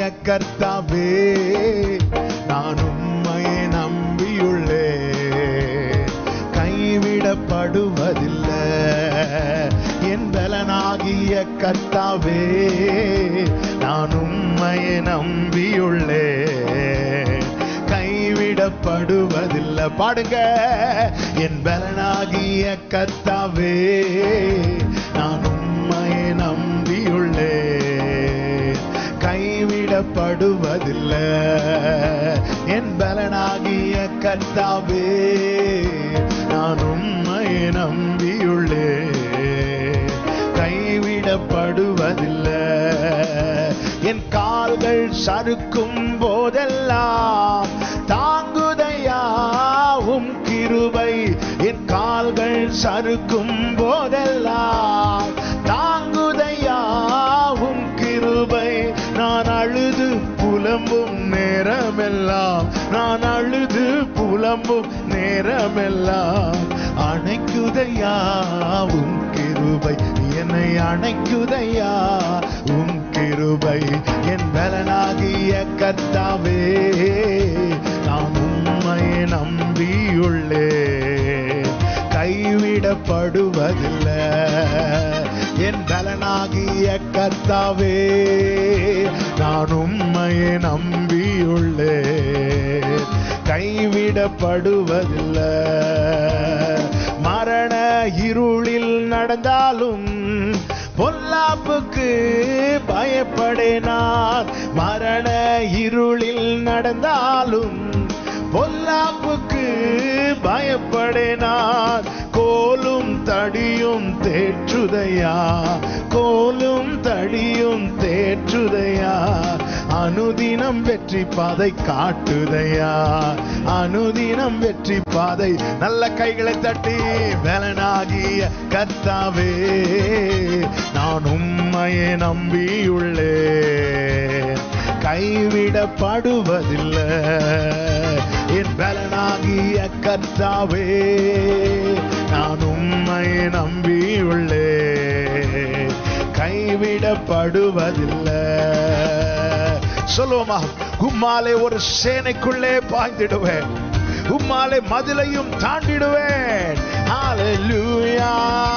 கர்த்தாவே நான் உம்மையை நம்பியுள்ளே கைவிடப்படுவதில்லை என் பலனாகிய கர்த்தாவே நான் உம்மையை நம்பியுள்ளே கைவிடப்படுவதில்லை பாடுங்க என் பலனாகிய கர்த்தாவே நான் உம்மையை நம்பியுள்ளே கைவிடப்படுவதில்லை என் பலனாகிய கர்த்தாவே நான் உம்மையை நம்பியுள்ளே கைவிடப்படுவதில்லை என் கால்கள் சறுக்கும் போதெல்லாம் தாங்குதையா உம் கிருபை என் கால்கள் சறுக்கும் போதெல்லாம் தாங்குதையா உம் கிருபை நான் அழுது புலம்பும் நேரமெல்லாம் நான் அழுது புலம்பும் நேரமெல்லாம் அணைக்குதையா உம் கிருபை என்னை அணைக்குதையா உம் கிருபை என் பலனாகிய கர்த்தாவே நான் உம்மையை நம்பியுள்ளே கைவிடப்படுவதில்லை என் பலனாகிய கர்த்தாவே நான் உம்மையை நம்பியுள்ளே கைவிடப்படுவதில்லை மரண இருளில் நடந்தாலும் பொல்லாப்புக்கு பயப்படேனான் மரண இருளில் நடந்தாலும் பொல்லாப்புக்கு பயப்படேனான் கோலும் தடியும் தேற்றுதையா கோலும் தடியும் தேற்றுதையா அனுதினம் வெற்றி பாதை காட்டுதையா அனுதினம் வெற்றி பாதை நல்ல கைகளை தட்டி பலனாகிய கர்த்தாவே நான் உம்மையை நம்பியுள்ளே கைவிடப்படுவதில்லை என் பலனாகிய கர்த்தாவே நான் உம்மையை நம்பியுள்ளே கைவிடப்படுவதில்லை சொல்லுவோமா உம்மாலே ஒரு சேனைக்குள்ளே பாய்ந்திடுவேன் உம்மாலே மதிலையும் தாண்டிடுவேன் ஹalleluya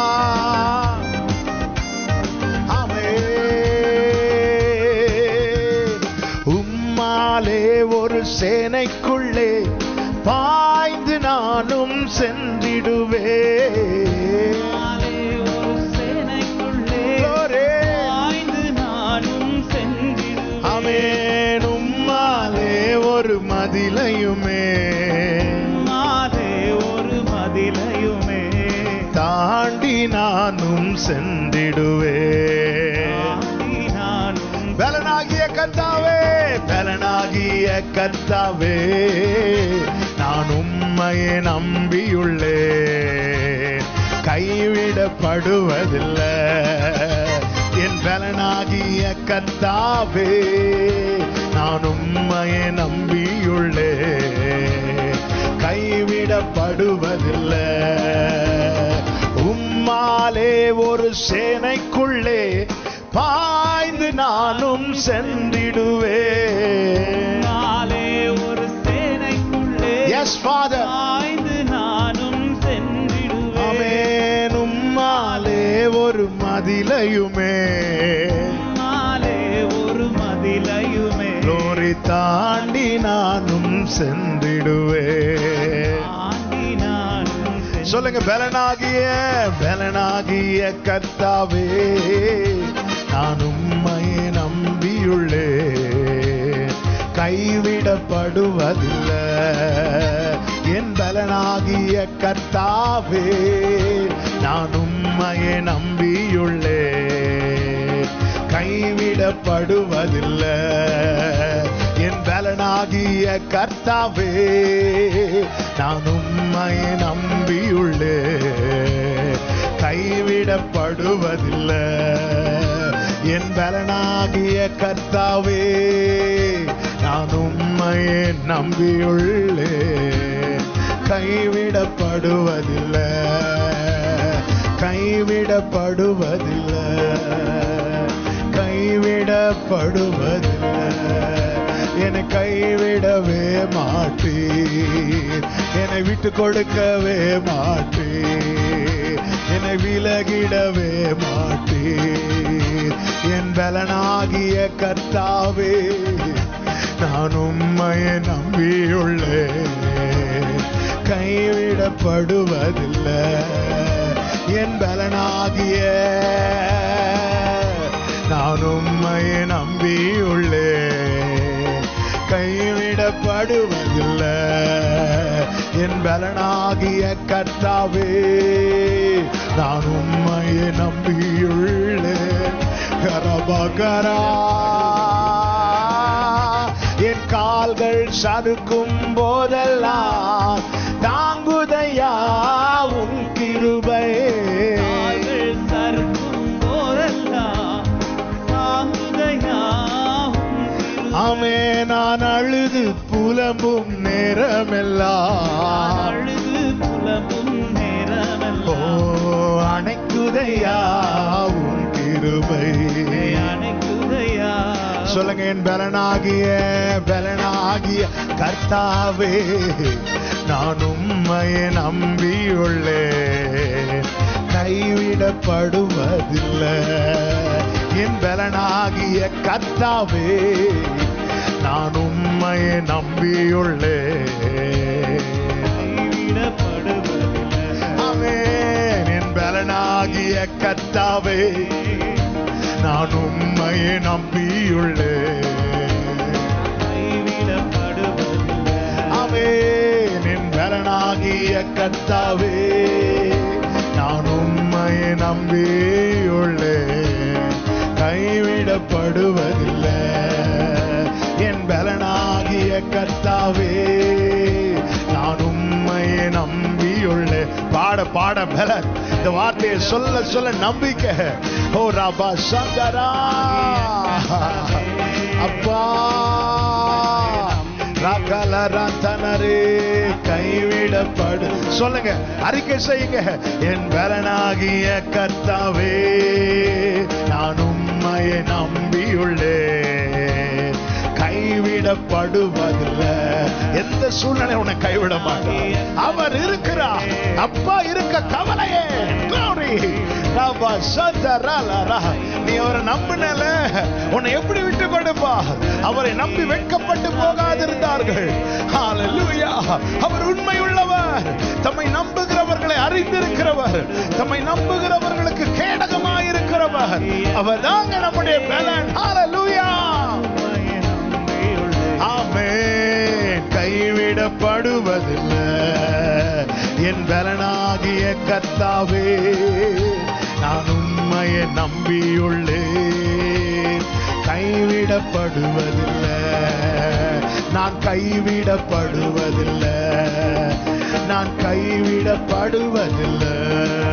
ஆமென் உம்மாலே ஒரு சேனைக்குள்ளே பாய்ந்து நானும் சென்றிடுவேன் நாளே ஒரு சேனைக்குள்ளே Glory. பாய்ந்து நானும் சென்றிடுவேன். ஆமென் உம்மாலே ஒரு மதிலையுமே நாளே ஒரு மதிலையுமே தாண்டி நானும் சென்றிடுவேன் தாண்டி நானும் பலனாகிய கர்த்தாவே பலனாகிய கர்த்தாவே நான் உம்மையை நம்பியுள்ளேன் கைவிடப்படுவதில்லை என் பலனாகிய கர்த்தாவே நான் உம்மையை நம்பியுள்ளேன் கைவிடப்படுவதில்லை உம்மாலே ஒரு சேனைக்குள்ளே பாய்ந்து நானும் சென்றிடுவேன் நாளே ஒரு சேனைக்குள்ளே எஸ் ஃபாதர் பாய்ந்து நானும் சென்றிடுவேன் ஆமென் உம்மாலே ஒரு மதிலையுமே நாளே ஒரு மதிலையுமே லோரி தாண்டி நானும் சென்றிடுவேன் தாண்டி நானும் சென்று- சொல்லுங்க பலனாகிய பலனாகிய கர்த்தாவே நான் உம்மையை நம்பியுள்ளே கைவிடப்படுவதில்லை என் பலனாகிய கர்த்தாவே நான் உம்மையை நம்பியுள்ளே கைவிடப்படுவதில்லை என் பலனாகிய கர்த்தாவே நான் உம்மையை நம்பியுள்ளே கைவிடப்படுவதில்லை என் பலனாகிய கர்த்தாவே நான் உம்மையை நம்பியுள்ளே கைவிடப்படுவதில்லை கைவிடப்படுவதில்லை கைவிடப்படுவதில்லை என்னை கைவிடவே மாட்டீர் என்னை விட்டு கொடுக்கவே மாட்டீர் என்னை விலகிடவே மாட்டீர் என் பலனாகிய கர்த்தாவே நான் உம்மையை நம்பியுள்ளேன் கைவிடப்படுவதில்லை என் பலனாகிய நான் உம்மையை நம்பியுள்ளேன் கைவிடப்படுவதில்லை என் பலனாகிய கர்த்தாவே நான் உம்மையை நம்பியுள்ளேன் கரபகரா என் கால்கள் சறுக்கும் போதெல்லாம் தாங்குதையா உன் கிருபை கால்கள் சறுக்கும் போதெல்லாம் தாங்குதையா உன் கிருபை. ஆமே நான் அழுது புலம்பும் நேரமெல்லாம் அழுது புலம்பும் ஓ நேரமெல்லாம் அணைக்குதையா உன் கிருபை அணைக்குதையா சொல்லுங்க என் பலனாகிய பலனாகிய கர்த்தாவே நான் உம்மையை நம்பியுள்ளேன் கைவிடப்படுவதில்லை என் பலனாகிய கர்த்தாவே நான் உம்மையை நம்பியுள்ளேன் கைவிடப்படுவதில்லை ஆமென். என் பலனாகிய கர்த்தாவே நான் உம்மையை நம்பியுள்ளேன் கைவிடப்படுவதில்லை ஆமென். என் பலனாகிய கர்த்தாவே நான் உம்மையை நம்பியுள்ளேன் கைவிடப்படுவதில்லை என் பலனாகிய கர்த்தாவே நான் உம்மையை நம்பியுள்ளேன் பாட பாட பலன் இந்த வார்த்தையை சொல்ல சொல்ல நம்பிக்கை ஓ ராபா சங்கரா அப்பா ரகலரந்தனரே கைவிடப்படு சொல்லுங்க அறிக்கை செய்யுங்க என் பலனாகிய கர்த்தாவே நான் உம்மையை நம்பியுள்ளேன் கைவிடப்படுவதில்லை எந்த சூழ்நிலை உன்னை கைவிட மாட்டார் அவர் இருக்கிறார் அப்பா இருக்க கவலையே Glory. ராபா சந்தரலரா. நீ அவரை நம்பினல உன்னை எப்படி விட்டு கொடுப்பா அவரை நம்பி வெட்கப்பட்டு போகாதிருந்தார்கள் Hallelujah. அவர் உண்மை உள்ளவர் தம்மை நம்புகிறவர்களை அறிந்திருக்கிறவர் தம்மை நம்புகிறவர்களுக்கு கேடகமாயிருக்கிறவர் அவர் தாங்க நம்முடைய பலன் Hallelujah. உம்மையை நம்பியுள்ளேன். ஆமென் கைவிடப்படுவதில்லை என் பலனாகிய கர்த்தாவே நான் உண்மையை நம்பியுள்ளேன் கைவிடப்படுவதில்லை நான் கைவிடப்படுவதில்லை நான் கைவிடப்படுவதில்லை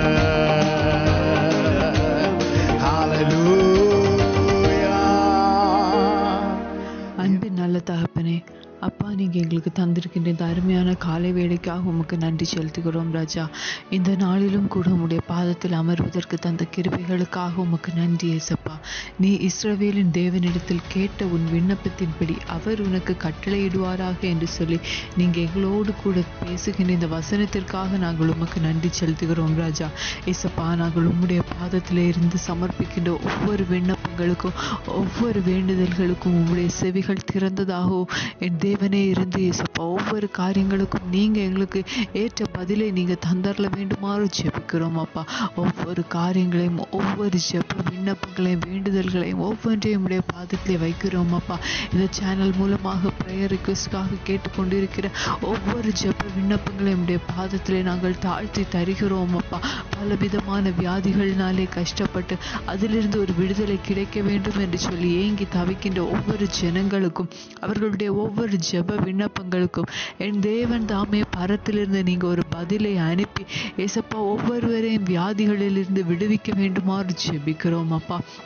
Hallelujah. அன்பின் நல்ல தகப்பனே அப்பா நீங்கள் எங்களுக்கு தந்திருக்கின்ற இந்த அருமையான காலை வேலைக்காக உமக்கு நன்றி செலுத்துகிறோம் ராஜா இந்த நாளிலும் கூட உம்முடைய பாதத்தில் அமர்வதற்கு தந்த கிருபைகளுக்காக உமக்கு நன்றி ஏசப்பா நீ இஸ்ரவேலின் தேவனிடத்தில் கேட்ட உன் விண்ணப்பத்தின்படி அவர் உனக்கு கட்டளையிடுவாராக என்று சொல்லி நீங்கள் எங்களோடு கூட பேசுகின்ற இந்த வசனத்திற்காக நாங்கள் உமக்கு நன்றி செலுத்துகிறோம் ராஜா ஏசப்பா நாங்கள் உம்முடைய பாதத்திலே இருந்து சமர்ப்பிக்கின்ற ஒவ்வொரு விண்ணப்பங்களுக்கும் ஒவ்வொரு வேண்டுதல்களுக்கும் உம்முடைய செவிகள் திறந்ததாகவும் என் தேவனே இருந்து இயேசப்பா ஒவ்வொரு காரியங்களுக்கும் நீங்கள் எங்களுக்கு ஏற்ற பதிலை நீங்கள் தந்தரல வேண்டுமாறு ஜெபிக்கிறோம் அப்பா ஒவ்வொரு காரியங்களையும் ஒவ்வொரு ஜெப விண்ணப்பங்களையும் வேண்டுதல்களையும் ஒவ்வொன்றையும் உடைய பாதத்திலே வைக்கிறோம் அப்பா இந்த சேனல் மூலமாக ப்ரேயர் ரிக்வெஸ்ட்காக கேட்டுக்கொண்டிருக்கிற ஒவ்வொரு ஜெப விண்ணப்பங்களையும் உடைய பாதத்திலே நாங்கள் தாழ்த்தி தருகிறோம் அப்பா பலவிதமான வியாதிகளினாலே கஷ்டப்பட்டு அதிலிருந்து ஒரு விடுதலை கிடைக்க வேண்டும் என்று சொல்லி ஏங்கி தவிக்கின்ற ஒவ்வொரு ஜனங்களுக்கும் அவர்களுடைய ஒவ்வொரு ஜெப விண்ணப்பங்களுக்கும் என் தேவன் தாமே பரத்திலிருந்து நீங்க ஒரு பதிலை அனுப்பி ஏசப்பா ஒவ்வொருவரையும் வியாதிகளிலிருந்து விடுவிக்க வேண்டுமாறு ஜெபிக்கிறோம் அப்பா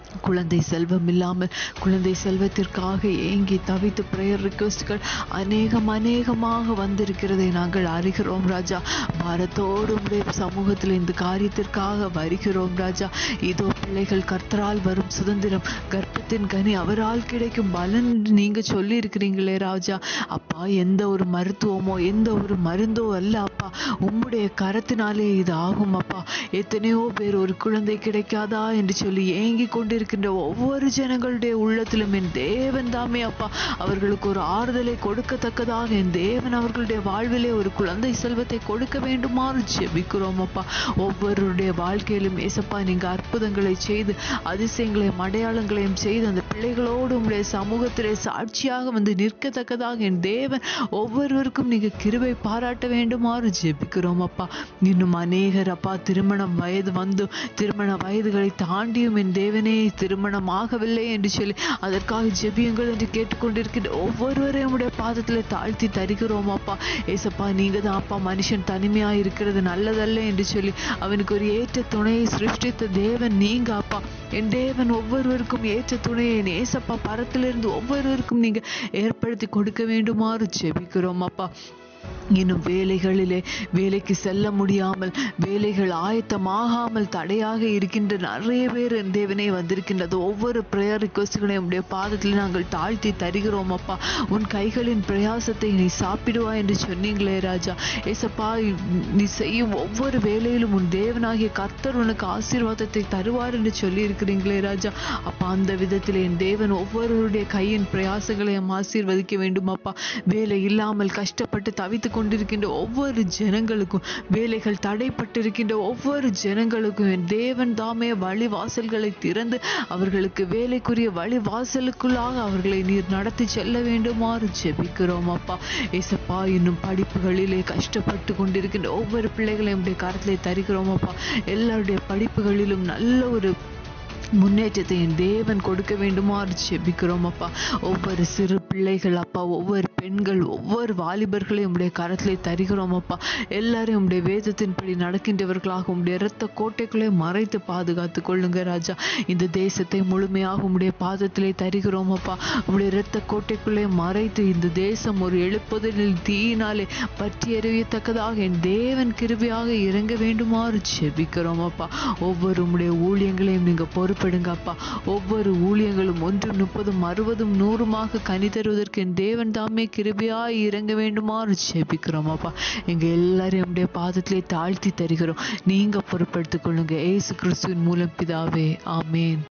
குழந்தை செல்வம் இல்லாமல் குழந்தை செல்வத்திற்காக ஏங்கி தவித்து ப்ரேயர் ரிக்வெஸ்ட்கள் அநேகம் அநேகமாக வந்திருக்கிறதை நாங்கள் அறிகிறோம் ராஜா பாரத்தோடு உடைய சமூகத்தில் இந்த காரியத்திற்காக வருகிறோம் ராஜா இதோ பிள்ளைகள் கர்த்தரால் வரும் சுதந்திரம் கர்ப்பத்தின் கனி அவரால் கிடைக்கும் பலன் என்று நீங்க சொல்லி இருக்கிறீங்களே ராஜா அப்பா எந்த ஒரு மருத்துவமோ எந்த ஒரு மருந்தோ அல்ல அப்பா உம்முடைய கரத்தினாலே இது ஆகும் அப்பா எத்தனையோ பேர் ஒரு குழந்தை கிடைக்காதா என்று சொல்லி ஏங்கி கொண்டிருக்கின்ற ஒவ்வொரு ஜனங்களுடைய உள்ளத்திலும் என் தேவன் தாமே அப்பா அவர்களுக்கு ஒரு ஆறுதலை கொடுக்கத்தக்கதாக என் தேவன் அவர்களுடைய வாழ்விலே ஒரு குழந்தை செல்வத்தை கொடுக்க வேண்டுமாறு ஜெபிக்கிறோம் அப்பா ஒவ்வொருடைய வாழ்க்கையிலும் ஏசப்பா நீங்க அற்புதங்களை செய்து அதிசயங்களையும் அடையாளங்களையும் செய்து அந்த பிள்ளைகளோடு உங்களுடைய சமூகத்திலே சாட்சியாக வந்து நிற்கத்தக்கதாக என் தேவன் ஒவ்வொருவருக்கும் நீங்க கிருபை பாராட்ட வேண்டுமாறு ஜெபிக்கிறோம் அப்பா இன்னும் அநேகர் அப்பா திருமணம் வயது வந்தும் திருமண வயதுகளை தாண்டியும் என் தேவனே திருமணம் ஆகவில்லை என்று சொல்லி அதற்காக ஜெபியுங்கள் என்று கேட்டுக்கொண்டிருக்கிற ஒவ்வொருவரையும் உடைய பாதத்தில் தாழ்த்தி தருகிறோம் அப்பா ஏசப்பா நீங்க தான் அப்பா மனுஷன் தனிமையா இருக்கிறது நல்லதல்ல என்று சொல்லி அவனுக்கு ஒரு ஏற்ற துணையை சிருஷ்டித்த தேவன் நீங்க அப்பா என் தேவன் ஒவ்வொருவருக்கும் ஏற்ற துணையை என் ஏசப்பா பரத்திலிருந்து ஒவ்வொருவருக்கும் நீங்க ஏற்படுத்தி கொடுக்க வேண்டுமாறு ஜெபிக்கிறோம் அப்பா இன்னும் வேலைகளிலே வேலைக்கு செல்ல முடியாமல் வேலைகள் ஆயத்தமாகாமல் தடையாக இருக்கின்ற நிறைய பேர் என் தேவனே வந்திருக்கின்றது ஒவ்வொரு ப்ரேயர் ரிக்வஸ்ட்களையும் உடைய பாதத்தில் நாங்கள் தாழ்த்தி தருகிறோம் அப்பா உன் கைகளின் பிரயாசத்தை நீ சாப்பிடுவாய் என்று சொன்னீங்களே ராஜா ஏசப்பா நீ செய்யும் ஒவ்வொரு வேலையிலும் உன் தேவனாகிய கர்த்தர் உனக்கு ஆசீர்வாதத்தை தருவார் என்று சொல்லி இருக்கிறீங்களே ராஜா அப்பா அந்த விதத்தில் என் தேவன் ஒவ்வொருவருடைய கையின் பிரயாசங்களையும் ஆசீர்வதிக்க வேண்டும் அப்பா வேலை இல்லாமல் கஷ்டப்பட்டு தவித்து கொண்டிருக்கின்ற ஒவ்வொரு ஜனங்களுக்கும் வேலைகள் தடைப்பட்டிருக்கின்ற ஒவ்வொரு ஜனங்களுக்கும் என் தேவன் தாமே வழி வாசல்களை திறந்து அவர்களுக்கு வேலைக்குரிய வழி வாசலுக்குள்ளாக அவர்களை நீர் நடத்தி செல்ல வேண்டுமாறு ஜெபிக்கிறோம் அப்பா ஏசப்பா இன்னும் படிப்புகளிலே கஷ்டப்பட்டு கொண்டிருக்கின்ற ஒவ்வொரு பிள்ளைகளையும் உடைய கரத்திலே தருகிறோம் அப்பா எல்லாருடைய படிப்புகளிலும் நல்ல ஒரு முன்னேற்றத்தை என் தேவன் கொடுக்க வேண்டுமாறு ஜெபிக்கிறோம் அப்பா ஒவ்வொரு சிறு பிள்ளைகள் அப்பா ஒவ்வொரு பெண்கள் ஒவ்வொரு வாலிபர்களையும் உடைய கரத்திலே தருகிறோம் அப்பா எல்லாரையும் உடைய வேதத்தின்படி நடக்கின்றவர்களாக உடைய இரத்த கோட்டைக்குள்ளே மறைத்து பாதுகாத்து கொள்ளுங்க ராஜா இந்த தேசத்தை முழுமையாக உம்முடைய பாதத்திலே தருகிறோம் அப்பா உம்முடைய இரத்த கோட்டைக்குள்ளே மறைத்து இந்த தேசம் ஒரு எழுப்புதலில் தீயினாலே பற்றி எறியத்தக்கதாக என் தேவன் கிருபையாக இறங்க வேண்டுமாறு ஜெபிக்கிறோம் அப்பா ஒவ்வொரு உம்முடைய ஊழியங்களையும் நீங்க பொறுப்பெடுங்க அப்பா ஒவ்வொரு ஊழியங்களும் ஒன்றும் முப்பதும் அறுபதும் நூறுமாக கனி தருவதற்கு என் தேவன் தாமே கிருபையாய் இறங்க வேண்டுமாறு ஜெபிக்கிறோம் அப்பா எங்க எல்லாரையும் உடைய பாதத்திலே தாழ்த்தி தருகிறோம் நீங்க பொறுப்படுத்திக் கொள்ளுங்க ஏசு கிறிஸ்துவின் மூலம் பிதாவே ஆமேன்